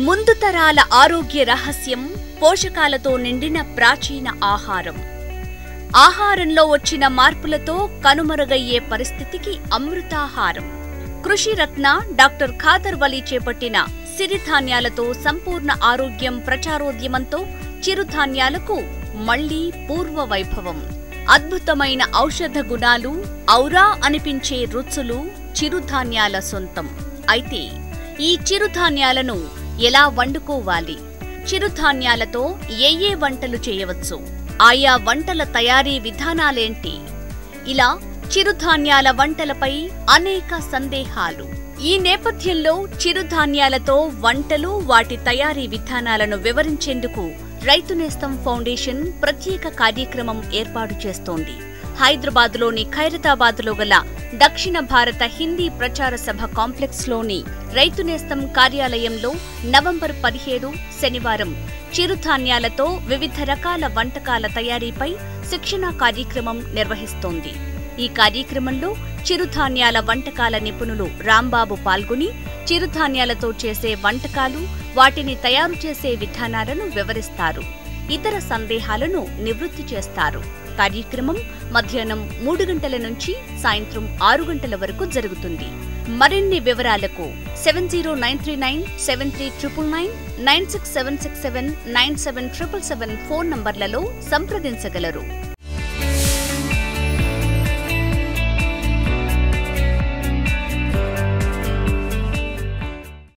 ముందు తరాల ఆరోగ్య రహస్యం పోషకాలతో నిండిన ప్రాచీన ఆహారం ఆహారంలో వచ్చిన మార్పులతో కనుమరుగయ్యే పరిస్థితికి అమృతాహారం కృషి రత్న డాక్టర్ ఖాదర్ వలి చేపట్టిన సిరిధాన్యాలతో సంపూర్ణ ఆరోగ్యం ప్రచారోద్యమంతో చిరుధాన్యాలకు మళ్లీ పూర్వ వైభవం అద్భుతమైన ఔషధ గుణాలు ఔరా అనిపించే రుచులు చిరుధాన్యాల సొంతం అయితే ఈ చిరుధాన్యాలను ఎలా వండుకోవాలి చిరుధాన్యాలతో ఏ ఏ వంటలు చేయవచ్చు ఆయా వంటల తయారీ విధానాలేంటి ఇలా చిరుధాన్యాల వంటలపై అనేక సందేహాలు ఈ నేపథ్యంలో చిరుధాన్యాలతో వంటలు వాటి తయారీ విధానాలను వివరించేందుకు రైతు నేస్తం ఫౌండేషన్ ప్రత్యేక కార్యక్రమం ఏర్పాటు చేస్తోంది హైదరాబాద్లోని ఖైరతాబాద్లో గల దక్షిణ భారత హిందీ ప్రచార సభ కాంప్లెక్స్లోని రైతు నేస్తం కార్యాలయంలో నవంబర్ పదిహేడు శనివారం చిరుధాన్యాలతో వివిధ రకాల వంటకాల తయారీపై శిక్షణా కార్యక్రమం నిర్వహిస్తోంది ఈ కార్యక్రమంలో చిరుధాన్యాల వంటకాల నిపుణులు రాంబాబు పాల్గొని చిరుధాన్యాలతో చేసే వంటకాలు వాటిని తయారు చేసే విధానాలను వివరిస్తారు ఇతర సందేహాలను నివృత్తి చేస్తారు కార్యక్రమం మధ్యాహ్నం మూడు గంటల నుంచి సాయంత్రం ఆరు గంటల వరకు జరుగుతుంది మరిన్ని వివరాలకు seven zero nine three nine seven three triple nine nine six seven six seven nine seven triple seven phone నంబర్లలో సంప్రదించగలరు